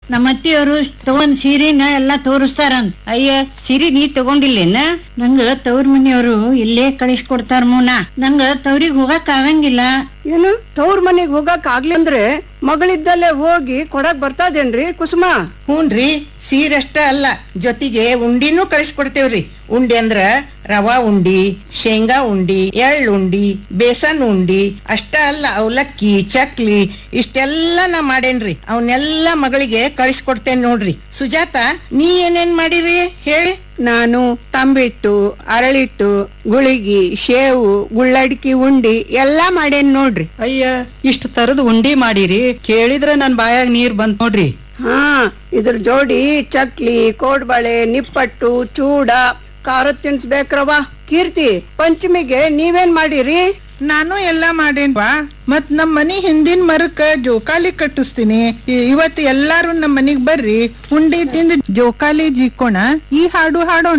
ನಮ್ಮ ಅತ್ತಿಯವರು ತಗೊಂಡ್ ಸೀರೆನ ಎಲ್ಲಾ ತೋರಿಸ್ತಾರಂತ ಅಯ್ಯ ಸೀರೆ ನೀ ತಗೊಂಡಿಲ್ಲೇನ ನಂಗ ತವ್ರ ಮನೆಯವರು ಇಲ್ಲೇ ಕಳಿಸ್ಕೊಡ್ತಾರ ಮೂನ ನಂಗ ತವ್ರಿಗ್ ಹೋಗಕ್ ಆಗಂಗಿಲ್ಲ ಏನು ತವ್ರ ಮನೆಗ್ ಹೋಗಕ್ ಆಗ್ಲಿ ಅಂದ್ರೆ ಮಗಳಿದ್ದಲ್ಲೇ ಹೋಗಿ ಕೊಡಕ್ ಬರ್ತಾದೇನ್ರಿ ಕುಸುಮ ಹೂನ್ರಿ ಸೀರಷ್ಟ ಅಲ್ಲ ಜೊತೆಗೆ ಉಂಡಿನೂ ಕಳಿಸ್ಕೊಡ್ತೇವ್ರಿ ಉಂಡಿ ಅಂದ್ರ ರವಾ ಉಂಡಿ ಶೇಂಗಾ ಉಂಡಿ ಎಳ್ಳು ಉಂಡಿ ಬೇಸನ್ ಉಂಡಿ ಅಷ್ಟ ಅಲ್ಲ ಅವಲಕ್ಕಿ ಚಕ್ಲಿ ಇಷ್ಟೆಲ್ಲ ನಾ ಮಾಡೇನ್ರಿ ಅವನ್ನೆಲ್ಲ ಮಗಳಿಗೆ ಕಳಿಸ್ಕೊಡ್ತೇನೆ ನೋಡ್ರಿ ಸುಜಾತ ನೀ ಏನೇನ್ ಮಾಡಿರಿ ಹೇಳಿ ನಾನು ತಂಬಿಟ್ಟು ಅರಳಿಟ್ಟು ಗುಳಿಗಿ ಶೇವು ಗುಳ್ಳಡ್ಕಿ ಉಂಡಿ ಎಲ್ಲಾ ಮಾಡೇನ್ ನೋಡ್ರಿ ಅಯ್ಯ ಇಷ್ಟು ತರದ್ ಉಂಡಿ ಮಾಡಿರಿ ಕೇಳಿದ್ರೆ ನನ್ ಬಾಯಾಗ ನೀರ್ ಬಂತ್ ನೋಡ್ರಿ ಹಾ ಇದ್ರ ಜೋಡಿ ಚಕ್ಲಿ ಕೋಡ್ಬಳೆ ನಿಪ್ಪಟ್ಟು ಚೂಡ ಖಾರದ ತಿನ್ಸ್ಬೇಕ್ರವ ಕೀರ್ತಿ ಪಂಚಮಿಗೆ ನೀವೇನ್ ಮಾಡಿರಿ ನಾನು ಎಲ್ಲಾ ಮಾಡೇನ್ವಾ ಮತ್ ನಮ್ ಮನಿ ಹಿಂದಿನ ಮರಕ್ಕ ಜೋಕಾಲಿ ಕಟ್ಟಿಸ್ತೀನಿ ಇ- ಇವತ್ತು ಎಲ್ಲಾರು ನಮ್ ಮನಿಗ್ ಬರ್ರಿ ಉಂಡಿ ತಿಂದು ಜೋಕಾಲಿ ಜಿಕ್ಕೋಣ ಈ ಹಾಡು ಹಾಡೋಣ